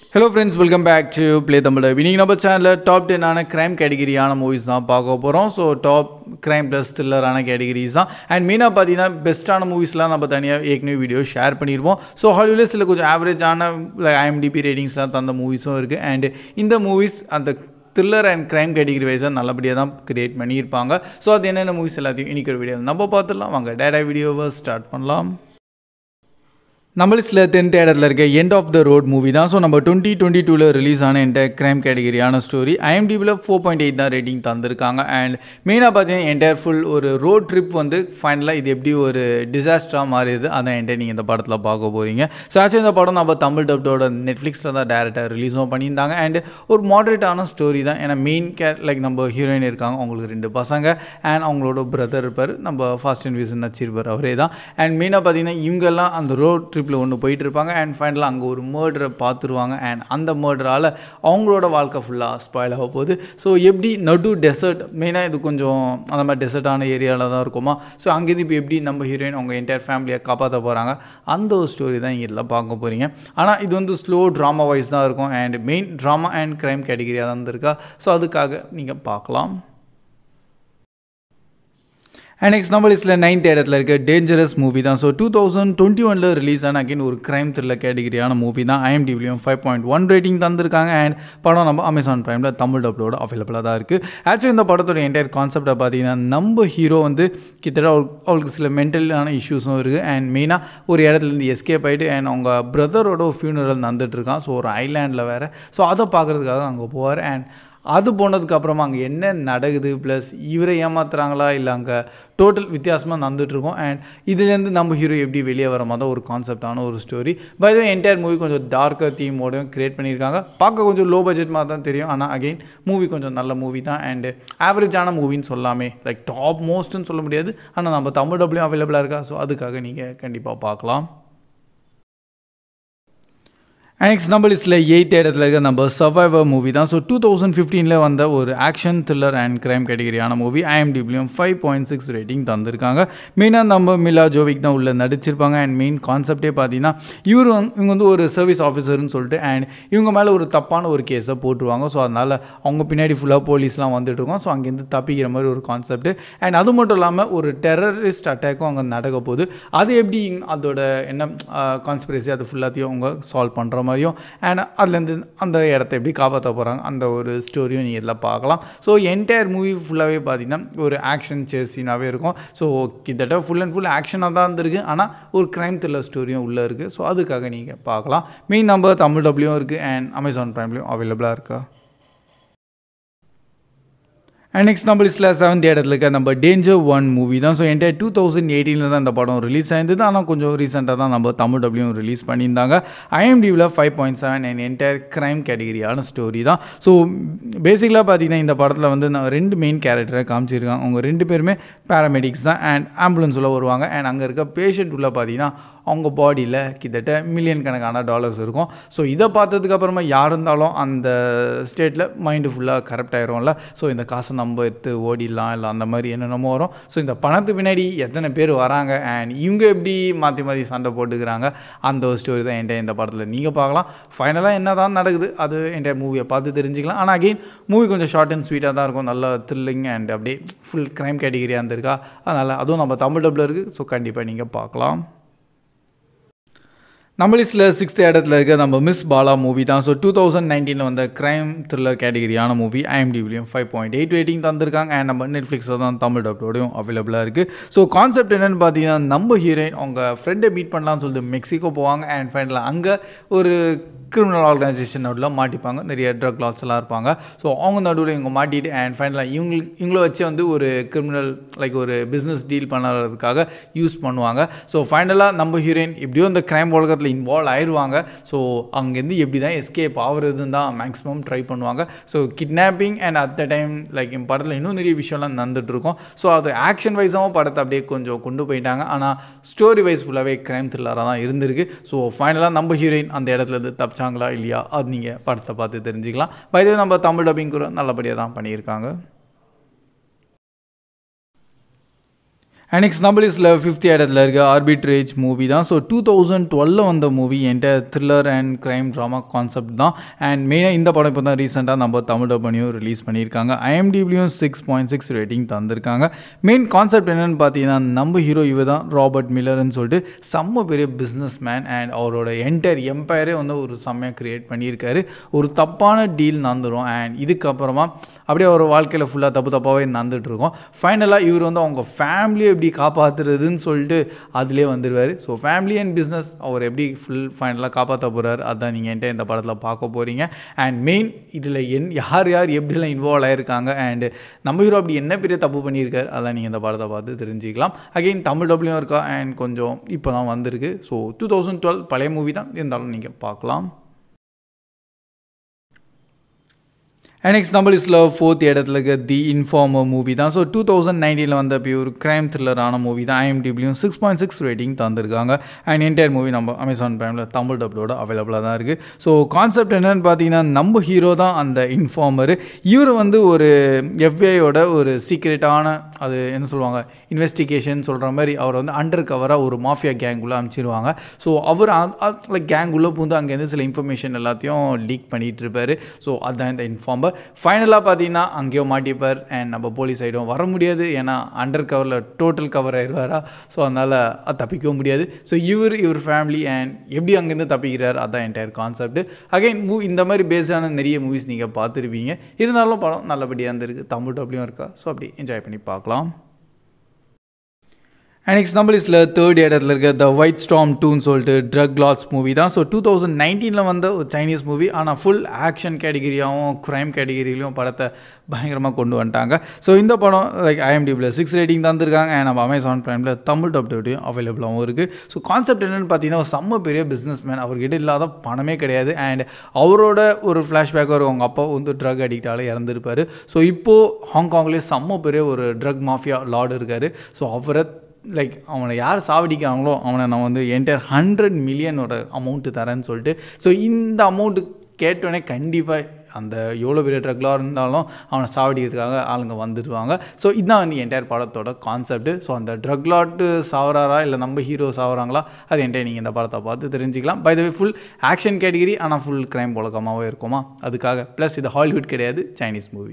hello friends welcome back to play Tamil இன்னைக்கு நம்ம சேனலில் டாப் டென்னான க்ரைம் கேட்டகிரியான மூவிஸ் தான் பார்க்க போகிறோம் ஸோ டாப் க்ரைம் ப்ளஸ் த்ரில்லரான கேட்டகிரிஸ் தான் அண்ட் மெயினாக பார்த்தீங்கன்னா பெஸ்ட்டான மூவிஸ்லாம் நம்ம தனியாக ஏற்கனவே வீடியோ ஷேர் பண்ணியிருப்போம் ஸோ ஹாலிவுட்டில் சில கொஞ்சம் ஆவரேஜான ஐஎம்டிபி ரேட்டிங்ஸ்லாம் தந்த மூவிஸும் இருக்குது அண்ட் இந்த மூவிஸ் அந்த த்ரில்லர் அண்ட் க்ரைம் கேட்டகிரி வைஸாக நல்லபடியாக தான் கிரியேட் பண்ணியிருப்பாங்க ஸோ அது என்னென்ன மூவிஸ் எல்லாத்தையும் இன்றைக்கி ஒரு வீடியோ நம்ம பார்த்துடலாம் வாங்க டேடா வீடியோவை ஸ்டார்ட் பண்ணலாம் நம்ம லிஸ்ட்டில் டென்த் இடத்துல இருக்க end of the road movie தான் ஸோ நம்ம டுவெண்ட்டி டுவெண்ட்டி டூவில் ரிலீஸ் ஆன என்ட க்ரைம் கேட்டகிரியான ஸ்டோரி ஐஎம்டிபியில் ஃபோர் பாயிண்ட் எயிட் தான் ரேட்டிங் தந்திருக்காங்க அண்ட் மெயினாக பார்த்தீங்கன்னா என்டையர் ஃபுல் ஒரு ரோட் ட்ரிப் வந்து ஃபைனலாக இது எப்படி ஒரு டிசாஸ்டராக மாறியது அதான் என்கிட்ட நீங்கள் இந்த படத்தில் பார்க்க போகிறீங்க ஸோ ஆக்சுவலி இந்த படம் நம்ம தமிழ் டப்டோட நெட்ஃப்ளிக்ஸில் தான் டேரெக்டாக ரிலீஸும் பண்ணியிருந்தாங்க அண்ட் ஒரு மாடரேட்டான ஸ்டோரி தான் ஏன்னா மெயின் கேர் லைக் நம்ம ஹீரோயின் இருக்காங்க அவங்களுக்கு ரெண்டு பசங்க அண்ட் அவங்களோட பிரதர் இருப்பார் நம்ம ஃபாஸ்ட் அண்ட் வியூஸ் நச்சிருப்பார் அவரே தான் அண்ட் மெயினாக பார்த்தீங்கன்னா இவங்கெல்லாம் அந்த ரோட் ட்ரிப்பில் ஒன்று போயிட்டு இருப்பாங்க அண்ட் ஃபைனலாக அங்கே ஒரு மேர்டரை பார்த்துருவாங்க அண்ட் அந்த மேர்டரால் அவங்களோட வாழ்க்கை ஃபுல்லாக ஸ்பாயில் ஆக போகுது ஸோ எப்படி நடு டெசர்ட் மெயினாக இது கொஞ்சம் அந்த மாதிரி டெசர்ட்டான ஏரியாவில் தான் இருக்குமா ஸோ அங்கேருந்து இப்போ எப்படி நம்ம ஹீரோயின் அவங்க என்டையர் ஃபேமிலியை காப்பாற்ற போகிறாங்க அந்த ஒரு ஸ்டோரி தான் இங்கே எல்லாம் பார்க்க போகிறீங்க ஆனால் இது வந்து ஸ்லோ ட்ராமா வைஸ் தான் இருக்கும் and main drama and crime கேட்டகிரியாக தான் இருக்கா ஸோ அதுக்காக நீங்கள் பார்க்கலாம் அண்ட் நெக்ஸ்ட் நம்ம லிஸ்ட்டில் நைன்த் இடத்துல இருக்க டேஞ்சரஸ் மூவி தான் ஸோ டூ தௌசண்ட் டுவெண்ட்டி ஒனில் ரிலீஸ் ஆன அகைன் ஒரு க்ரைம் த்ரில்லர் கேட்டகிரியான மூவி தான் ஐஎம்டிவிலையும் ஃபைவ் பாயிண்ட் ஒன் ரேட்டிங் தந்திருக்காங்க அண்ட் படம் நம்ம அமேசான் ப்ரைமில் தமிழ் டப்ளோட அவைலபிளாக தான் இருக்குது ஆக்சுவலி இந்த படத்தோட என்டையர் கான்செப்டை பார்த்தீங்கன்னா நம்ம ஹீரோ வந்து கிட்டத்தட்ட அவளுக்கு சில மென்டலான இஷ்யூஸும் இருக்குது அண்ட் மெயினாக ஒரு இடத்துலேருந்து எஸ்கேப் ஆகிட்டு அண்ட் அவங்க பிரதரோட ஃபியூனரல் நடந்துட்டுருக்கான் ஸோ ஒரு ஐலாண்டில் வேறு ஸோ அதை பார்க்குறதுக்காக அங்கே போவார் அண்ட் அது போனதுக்கு அப்புறமா அங்கே என்ன நடக்குது ப்ளஸ் இவரை ஏமாத்துறாங்களா இல்லை அங்கே டோட்டல் வித்தியாசமாக நடந்துட்டுருக்கோம் அண்ட் இதுலேருந்து நம்ம ஹீரோ எப்படி வெளியே வர மாதிரி தான் ஒரு கான்செப்டான ஒரு story by the entire movie கொஞ்சம் டார்க்கர் தீமோடையும் க்ரியேட் பண்ணியிருக்காங்க பார்க்க கொஞ்சம் லோ பட்ஜெட் மாதிரி தான் தெரியும் ஆனால் அகெயின் மூவி கொஞ்சம் நல்ல மூவி தான் அண்டு ஆவரேஜான மூவின்னு சொல்லாமே லைக் டாப் மோஸ்ட்னு சொல்ல முடியாது ஆனால் நம்ம தமிழ் டப்ளையும் அவைலபிளாக இருக்கா ஸோ அதுக்காக நீங்கள் கண்டிப்பாக பார்க்கலாம் நெக்ஸ்ட் நம்ம லிஸ்ட்டில் எயித் இடத்துல இருக்க நம்ம சர்வைவர் மூவி தான் ஸோ டூ தௌசண்ட் ஃபிஃப்டீனில் வந்த ஒரு ஆக்ஷன் த்ரில்லர் அண்ட் க்ரைம் கேட்டகிரியான மூவி ஐஎம்டிபிலையும் ஃபைவ் பாயிண்ட் சிக்ஸ் ரேட்டிங் தந்திருக்காங்க மெயினாக நம்ம மிலா ஜோவிக் தான் உள்ள நடிச்சிருப்பாங்க அண்ட் மெயின் கான்செப்டே பார்த்தீங்கன்னா இவர் வந்து இவங்க வந்து ஒரு சர்வீஸ் ஆஃபீஸர்னு சொல்லிட்டு அண்ட் இவங்க மேலே ஒரு தப்பான ஒரு கேஸை போட்டுருவாங்க ஸோ அதனால் அவங்க பின்னாடி ஃபுல்லாக போலீஸ்லாம் வந்துட்டு இருக்கோம் ஸோ அங்கேருந்து தப்பிக்கிற மாதிரி ஒரு கான்செப்ட் அண்ட் அது மட்டும் இல்லாமல் ஒரு டெரரிஸ்ட் அட்டாக்கும் அங்கே நடக்க போகுது அது எப்படி அதோட என்ன கான்ஸ்பிரசி அது ஃபுல்லாத்தையும் அவங்க சால்வ் பண்ணுற மாதிரியும் அண்ட் அதுலேருந்து அந்த இடத்த எப்படி காப்பாற்ற போகிறாங்க அந்த ஒரு ஸ்டோரியும் நீங்கள் இதில் பார்க்கலாம் ஸோ என்டையர் மூவி ஃபுல்லாகவே பார்த்தீங்கன்னா ஒரு ஆக்ஷன் சேசினாகவே இருக்கும் ஸோ கிட்டத்தட்ட ஃபுல் அண்ட் ஃபுல் ஆக்ஷனாக தான் இருந்திருக்கு ஆனால் ஒரு க்ரைம் த்ரில்லர் ஸ்டோரியும் உள்ளே இருக்குது ஸோ அதுக்காக நீங்கள் பார்க்கலாம் மெயின் நம்பர் தமிழ் டப்ளியும் இருக்குது அண்ட் அமேசான் ப்ரைம்லேயும் அவைலபிளாக இருக்கா அண்ட் நெக்ஸ்ட் நம்ம லிஸ்ட்டில் செவன்த் இடத்துல இருக்க நம்ம டேஞ்சர் ஒன் மூவி தான் ஸோ என்டையர் டூ தௌசண்ட் எயிட்டீனில் தான் இந்த படம் ரிலீஸ் ஆயிருந்தது ஆனால் கொஞ்சம் ரீசெண்டாக தான் நம்ம தமிழ் டபிள்யூ ரிலீஸ் பண்ணியிருந்தாங்க ஐஎம்டிவில் five point seven and entire crime கேட்டகிரியான ஸ்டோரி தான் ஸோ பேசிக்கலாக பார்த்தீங்கன்னா இந்த படத்தில் வந்து நான் ரெண்டு மெயின் கேரக்டரை காமிச்சிருக்காங்க அவங்க ரெண்டு பேருமே பேராமெடிக்ஸ் தான் அண்ட் ஆம்புலன்ஸ் உள்ள வருவாங்க அண்ட் அங்கே இருக்க பேஷண்ட் உள்ள பார்த்தீங்கன்னா அவங்க பாடியில் கிட்டத்தட்ட மில்லியன் கணக்கான டாலர்ஸ் இருக்கும் ஸோ இதை பார்த்ததுக்கு அப்புறமா யார் இருந்தாலும் அந்த ஸ்டேட்டில் மைண்டு ஃபுல்லாக கரெக்ட் ஆயிரும்ல ஸோ இந்த காசை நம்ம எடுத்து ஓடிடலாம் இல்லை அந்த மாதிரி என்னென்னமோ வரும் ஸோ இந்த பணத்து பின்னாடி எத்தனை பேர் வராங்க அண்ட் இவங்க எப்படி மாற்றி மாற்றி சண்டை போட்டுக்கிறாங்க அந்த ஒரு ஸ்டோரி தான் என்கிட்ட இந்த படத்தில் நீங்கள் பார்க்கலாம் ஃபைனலாக என்ன தான் நடக்குது அது என்கிட்ட மூவியை பார்த்து தெரிஞ்சுக்கலாம் ஆனால் அகெயின் மூவி கொஞ்சம் ஷார்ட் அண்ட் ஸ்வீட்டாக தான் இருக்கும் நல்ல த்ரில்லிங் அண்ட் அப்படியே ஃபுல் க்ரைம் கேட்டகிரியாக இருந்திருக்கா அதனால் அதுவும் நம்ம தமிழ் டப்பில் இருக்குது ஸோ கண்டிப்பாக நீங்கள் பார்க்கலாம் நம்ம லிஸ்ட்டில் சிக்ஸ்த் இடத்துல இருக்க நம்ம மிஸ் பாலா மூவி தான் ஸோ டூ தௌசண்ட் நைன்டீனில் வந்த க்ரைம் த்ரில்லர் கேட்டகிரியான மூவி ஐஎம்டிவிலையும் ஃபைவ் பாயிண்ட் எயிட் ரேட்டிங் தந்திருக்காங்க அண்ட் நம்ம நெட்ஃப்ளிக்ஸில் தான் தமிழ் டப்டோடையும் அவைலபிளாக இருக்குது ஸோ கான்செப்ட் என்னென்னு பார்த்தீங்கன்னா நம்ம ஹீரோயின் அவங்க ஃப்ரெண்டை மீட் பண்ணலாம்னு சொல்லிட்டு மெக்சிகோ போவாங்க அண்ட் ஃபைனலாக அங்கே ஒரு கிரிமினல் ஆர்கனைசேஷன் நடுவில் மாட்டிப்பாங்க நிறைய ட்ரக் லாட்ஸ் எல்லாம் இருப்பாங்க ஸோ அவங்க நடுவில் இவங்க மாட்டிட்டு அண்ட் ஃபைனலாக இவங்களுக்கு இவங்கள வச்சு வந்து ஒரு கிரிமினல் லைக் ஒரு பிஸ்னஸ் டீல் பண்ணுறதுக்காக யூஸ் பண்ணுவாங்க ஸோ ஃபைனலாக நம்ம ஹீரோயின் எப்படியோ இந்த க்ரைம் உலகத்தில் இன்வால்வ் ஆயிடுவாங்க ஸோ அங்கேருந்து எப்படி தான் எஸ்கேப் ஆகுறதுன்னு தான் மேக்ஸிமம் ட்ரை பண்ணுவாங்க so kidnapping and at the time like என் படத்தில் இன்னும் நிறைய விஷயம்லாம் நடந்துகிட்ருக்கும் ஸோ அது ஆக்ஷன் வைஸாகவும் படத்தை அப்படியே கொஞ்சம் கொண்டு போயிட்டாங்க ஆனால் ஸ்டோரி வைஸ் ஃபுல்லாகவே க்ரைம் த்ரில்லராக தான் இருந்திருக்கு ஸோ ஃபைனலாக நம்ம ஹீரோயின் அந்த இடத்துலேருந்து தப்பிச்சாங்களா இல்லையா அது நீங்கள் படத்தை பார்த்து தெரிஞ்சுக்கலாம் பைதே நம்ம தமிழ் டப்பிங் கூட நல்லபடியாக தான் பண்ணியிருக்காங்க நெக்ஸ்ட் நம்பலிஸில் ஃபிஃப்த் இடத்துல இருக்க ஆர்பிட்ரேஜ் மூவி தான் ஸோ டூ தௌசண்ட் டுவெல்ல வந்த மூவி என்கிட்ட thriller and crime drama concept தான் அண்ட் மெயினாக இந்த படம் இப்போ தான் ரீசெண்டாக நம்ம தமிழ் டப்பனையும் ரிலீஸ் பண்ணியிருக்காங்க ஐஎம்டிபிலையும் சிக்ஸ் பாயிண்ட் சிக்ஸ் ரேட்டிங் தந்திருக்காங்க மெயின் கான்செப்ட் என்னென்னு பார்த்தீங்கன்னா நம்ம ஹீரோ இவ தான் ராபர்ட் மில்லர்னு சொல்லிட்டு செம்ம பெரிய பிஸ்னஸ் மேன் அண்ட் அவரோட என்டையர் எம்பையரே வந்து ஒரு செம்மையாக க்ரியேட் பண்ணியிருக்காரு ஒரு தப்பான டீல் நடந்துடும் அண்ட் இதுக்கப்புறமா அப்படியே அவர் வாழ்க்கையில் ஃபுல்லாக தப்பு தப்பாகவே நடந்துட்டு இருக்கோம் ஃபைனலாக இவர் வந்து அவங்க ஃபேமிலியை எப்படி காப்பாற்றுறதுன்னு சொல்லிட்டு அதிலே வந்துடுவார் ஸோ ஃபேமிலி அண்ட் பிஸ்னஸ் அவர் எப்படி ஃபுல் ஃபைனலாக காப்பாற்ற போகிறார் அதான் நீங்கள் என்கிட்ட இந்த படத்தில் பார்க்க போகிறீங்க அண்ட் மெயின் இதில் என் யார் யார் எப்படிலாம் இன்வால்வ் ஆகிருக்காங்க அண்டு நம்ம ஹீரோ அப்படி என்ன பெரிய தப்பு பண்ணியிருக்காரு அதான் நீங்கள் இந்த படத்தை பார்த்து தெரிஞ்சுக்கலாம் அகெயின் தமிழ் டப்ளியும் இருக்கா அண்ட் கொஞ்சம் இப்போ தான் வந்திருக்கு ஸோ டூ தௌசண்ட் டுவெல் பழைய மூவி தான் இருந்தாலும் நீங்கள் பார்க்கலாம் நெக்ஸ்ட் நம்ம லிஸ்ட்டில் ஃபோர்த் இடத்துல இருக்க தி இன்ஃபார்மர் மூவி தான் ஸோ டூ தௌசண்ட் நைன்டீனில் வந்த பியூர் க்ரைம் த்ரில்லரான மூவி தான் ஐஎம்டிபிலையும் சிக்ஸ் பாயிண்ட் சிக்ஸ் ரேட்டிங் தந்திருக்காங்க அண்ட் என்டையர் மூவி நம்ம அமேசான் ப்ரைமில் தமிழ் டப்ளோட அவைலபிளாக தான் இருக்குது ஸோ கான்செப்ட் என்னென்னு பார்த்தீங்கன்னா நம்ம ஹீரோ தான் அந்த இன்ஃபார்மர் இவர் வந்து ஒரு எஃபிஐயோட ஒரு சீக்ரெட்டான அது என்ன சொல்லுவாங்க இன்வெஸ்டிகேஷன் சொல்கிற மாதிரி அவர் வந்து அண்டர் கவராக ஒரு மாஃபியா கேங்குள்ளே அனுப்பிச்சிருவாங்க ஸோ அவர் லைக் கேங்குள்ளே பூந்து அங்கேருந்து சில இன்ஃபர்மேஷன் எல்லாத்தையும் லீக் பண்ணிகிட்டு இருப்பார் ஸோ அதுதான் இந்த இன்ஃபார்மர் ஃபைனலாக பார்த்தீங்கன்னா அங்கேயோ மாட்டிப்பார் அண்ட் நம்ம போலீஸ் சைடும் வர முடியாது ஏன்னா அண்டர் கவரில் டோட்டல் கவர் ஆயிடுவாரா ஸோ அதனால் அது தப்பிக்கவும் முடியாது ஸோ இவர் இவர் ஃபேமிலி அண்ட் எப்படி அங்கேருந்து தப்பிக்கிறார் அதான் என்டையர் கான்செப்ட் அகைன் மூ இந்த மாதிரி பேஸான நிறைய மூவிஸ் நீங்கள் பார்த்துருப்பீங்க இருந்தாலும் படம் நல்லபடியாக இருந்திருக்கு தமிழ் டப்ளியும் இருக்கா ஸோ அப்படி என்ஜாய் பண்ணி பார்க்கலாம் நெக்ஸ்ட் நம்ம லிஸ்ட்டில் தேர்ட் இடத்துல இருக்க த ஒயிட் ஸ்டாம் டூன்னு சொல்லிட்டு ட்ரக் லாட்ஸ் மூவி தான் ஸோ டூ தௌசண்ட் நைன்டீனில் வந்த ஒரு சைனீஸ் மூவி ஆனால் ஃபுல் ஆக்ஷன் கேட்டகிரியாகவும் க்ரைம் கேட்டகிரிலையும் படத்தை பயங்கரமாக கொண்டு வந்துட்டாங்க ஸோ இந்த படம் லைக் ஐஎம்டிபியில் சிக்ஸ் ரேட்டிங் தந்திருக்காங்க அண்ட் நம்ம அமேசான் ப்ரைமில் தமிழ் டப்டியும் அவைலபிளாகவும் இருக்குது ஸோ கான்செப்ட் என்னென்னு பார்த்தீங்கன்னா ஒரு செம்ம பெரிய பிஸ்னஸ் மேன் அவர்கிட்ட இல்லாத பணமே கிடையாது அண்ட் அவரோட ஒரு ஃப்ளாஷ்பேக் வரும் அவங்க அப்பா வந்து ட்ரக் அடிக்டால இறந்துருப்பார் ஸோ இப்போது ஹாங்காங்லேயே செம்ம பெரிய ஒரு ட்ரக் மாஃபியா லார்டு இருக்கார் ஸோ அவரை லைக் அவனை யார் சாவடிக்கிறாங்களோ அவனை நான் வந்து என்டையர் ஹண்ட்ரட் மில்லியனோட அமௌண்ட்டு தரேன்னு சொல்லிட்டு ஸோ இந்த அமௌண்ட்டு கேட்டோடனே கண்டிப்பாக அந்த எவ்வளோ பெரிய ட்ரக்லாக இருந்தாலும் அவனை சாவடிக்கிறதுக்காக ஆளுங்க வந்துடுவாங்க ஸோ இதுதான் வந்து என்டையர் படத்தோட கான்செப்ட் ஸோ அந்த ட்ரக் லாட்டு சாவறாரா இல்லை நம்ம ஹீரோ சாவறாங்களா அது என்கிட்ட நீங்கள் இந்த படத்தை பார்த்து தெரிஞ்சுக்கலாம் by the way full action category ஆனால் ஃபுல் க்ரைம் புழக்கமாகவே இருக்குமா அதுக்காக ப்ளஸ் இது ஹாலிவுட் கிடையாது சைனீஸ் மூவி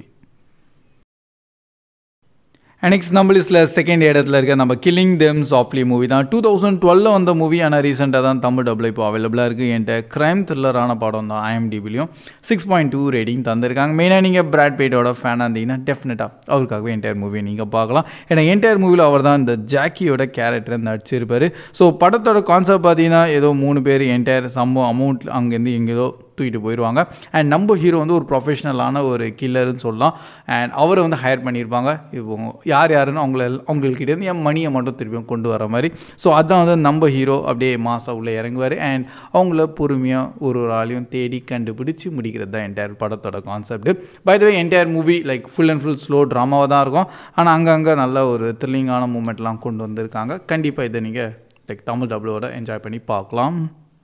நெக்ஸ்ட் நம்ம லிஸ்ட்டில் செகண்ட் இடத்துல இருக்க நம்ம கில்லிங் தெம் சாஃப்ட்லி மூவி தான் டூ தௌசண்ட் டுவெல்ல வந்த மூவி ஆனால் ரீசெண்டாக தான் தமிழ் டபுள் இப்போ அவைலபிளாக இருக்குது என்கிட்ட க்ரைம் த்ரில்லரான படம் தான் ஐஎம்டிபிலையும் சிக்ஸ் பாயிண்ட் டூ ரேட்டிங் தந்திருக்காங்க மெயினாக நீங்கள் பிராட் பேட்டோட ஃபேனாக இருந்தீங்கன்னா டெஃபினட்டாக அவருக்காகவே என்டையர் மூவியை நீங்கள் பார்க்கலாம் ஏன்னா என்டையர் மூவியில் அவர் தான் இந்த ஜாக்கியோட கேரக்டர் நடிச்சிருப்பார் ஸோ படத்தோட கான்செப்ட் பார்த்தீங்கன்னா ஏதோ மூணு பேர் என்டையர் சம்பவம் அமௌண்ட் அங்கேருந்து எங்கேதோ தூக்கிட்டு போயிடுவாங்க அண்ட் நம்ம ஹீரோ வந்து ஒரு ப்ரொஃபஷனலான ஒரு கில்லர்னு சொல்லலாம் அண்ட் அவரை வந்து ஹையர் பண்ணியிருப்பாங்க இப்போ யார் யாருன்னு அவங்கள அவங்கக்கிட்டேருந்து என் மணியை மட்டும் திருப்பியும் கொண்டு வர மாதிரி ஸோ அதான் வந்து நம்ம ஹீரோ அப்படியே மாதம் உள்ளே இறங்குவார் அண்ட் அவங்கள பொறுமையாக ஒரு ஒரு ஆளையும் தேடி கண்டுபிடிச்சி முடிக்கிறது தான் என்டையர் படத்தோட concept by the way entire movie like full and full slow ட்ராமாவாக தான் இருக்கும் ஆனால் அங்கங்கே நல்ல ஒரு த்ரில்லிங்கான மூமெண்ட்லாம் கொண்டு வந்திருக்காங்க கண்டிப்பாக இதை நீங்கள் லைக் தமிழ் டபுளோட என்ஜாய் பண்ணி பார்க்கலாம்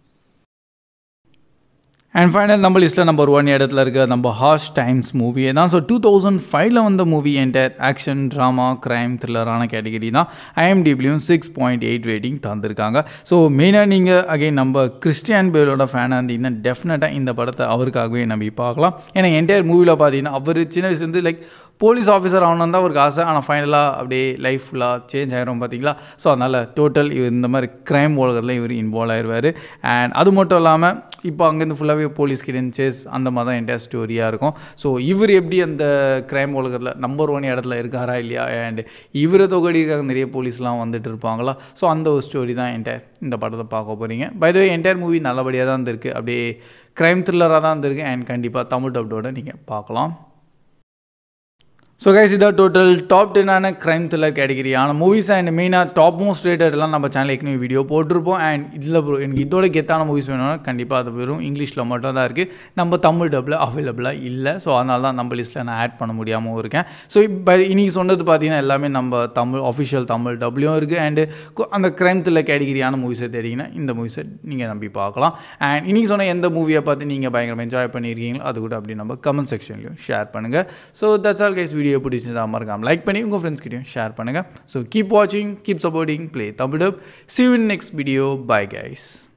அண்ட் ஃபைனல் நம்ம லிஸ்ட்டில் நம்பர் ஒன் இடத்துல இருக்க நம்ம ஹார்ஷ் டைம்ஸ் மூவி தான் ஸோ டூ தௌசண்ட் ஃபைவ்ல வந்த movie enter action drama crime த்ரில்லரான கேட்டகரி தான் ஐஎம்டிபிலையும் சிக்ஸ் பாயிண்ட் எயிட் ரேட்டிங் தந்திருக்காங்க ஸோ மெயினாக நீங்கள் அகைன் நம்ம கிறிஸ்டியன் பேலோட ஃபேனாக இருந்தீங்கன்னா டெஃபினட்டாக இந்த படத்தை அவருக்காகவே நம்பி பார்க்கலாம் ஏன்னா என்டையர் மூவியில் பார்த்தீங்கன்னா அவர் சின்ன வயசுலேருந்து லைக் போலீஸ் ஆஃபீஸர் ஆகணும் தான் அவருக்கு ஆசை ஆனால் ஃபைனலாக அப்படியே லைஃப் ஃபுல்லாக சேஞ்ச் ஆகிரும் பார்த்தீங்களா ஸோ அதனால் டோட்டல் இவர் இந்த மாதிரி க்ரைம் உலகத்தில் இவர் இன்வால்வ் ஆயிடுவார் அண்ட் அது மட்டும் இல்லாமல் இப்போ அங்கேருந்து ஃபுல்லாகவே போலீஸ் கிடன்சேஸ் அந்த மாதிரி தான் என்டையர் ஸ்டோரியாக இருக்கும் ஸோ இவர் எப்படி அந்த க்ரைம் உலகத்தில் நம்பர் ஒன் இடத்துல இருக்காரா இல்லையா அண்ட் இவரை தொகடிக்காக நிறைய போலீஸ்லாம் வந்துட்டு இருப்பாங்களா ஸோ அந்த ஒரு ஸ்டோரி தான் என்டையர் இந்த படத்தை பார்க்க போகிறீங்க by the way entire movie நல்லபடியாக தான் இருந்திருக்கு அப்படியே க்ரைம் த்ரில்லராக தான் இருந்திருக்கு அண்ட் கண்டிப்பாக தமிழ் டப்டோட நீங்கள் பார்க்கலாம் ஸோ கைஸ் இதான் டோட்டல் டாப் டென்னான க்ரைம் த்ரில்லர் கேட்டகிரியான மூவிஸ் அண்ட் மெயினாக டாப் மோஸ்ட் ரேட்டட்லாம் நம்ம சேனல் ஏற்கனவே வீடியோ போட்டிருப்போம் அண்ட் இதில் ப்ரோ எனக்கு இதோட கெத்தான மூவிஸ் வேணும்னா கண்டிப்பாக அது வெறும் இங்கிலீஷில் மட்டும் தான் இருக்குது நம்ம தமிழ் டப்பில் அவைலபிளாக இல்லை ஸோ அதனால தான் நம்ம லிஸ்ட்டில் நான் ஆட் பண்ண முடியாமல் இருக்கேன் ஸோ இப்போ இன்றைக்கி சொன்னது பார்த்தீங்கன்னா எல்லாமே நம்ம தமிழ் அஃபிஷியல் தமிழ் டப்லையும் இருக்குது அண்டு அந்த க்ரைம் த்ரில்லர் கேட்டகிரியான மூவிஸை தேடிங்கன்னா இந்த மூவிஸை நீங்கள் நம்பி பார்க்கலாம் அண்ட் இன்றைக்கி சொன்ன எந்த மூவியை பார்த்து நீங்கள் பயங்கரமாக என்ஜாய் பண்ணியிருக்கீங்களோ அது கூட அப்படி நம்ம கமெண்ட் செக்ஷன்லையும் ஷேர் பண்ணுங்கள் so that's all guys video video பிடிச்சிருந்தா மறக்காம லைக் பண்ணி உங்கள் ஃப்ரெண்ட்ஸ்கிட்டையும் ஷேர் பண்ணுங்கள் ஸோ கீப் வாட்சிங் keep supporting play Tamil see in next video bye guys